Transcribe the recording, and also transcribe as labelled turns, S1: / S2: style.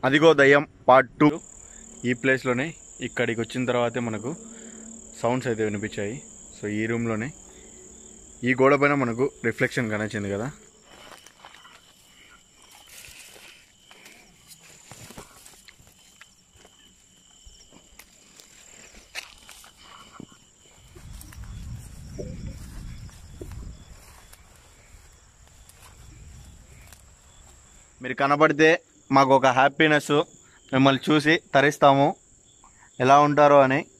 S1: అదిగో దయ్యం part two ఈ ప్లేస్లోనే ఇక్కడికి వచ్చిన తర్వాతే మనకు సౌండ్స్ అయితే వినిపించాయి సో ఈ రూమ్లోనే ఈ గోడ పైన మనకు రిఫ్లెక్షన్ కనిపించింది కదా మీరు కనబడితే మాకు ఒక హ్యాపీనెస్ మిమ్మల్ని చూసి తరిస్తాము ఎలా ఉంటారో అని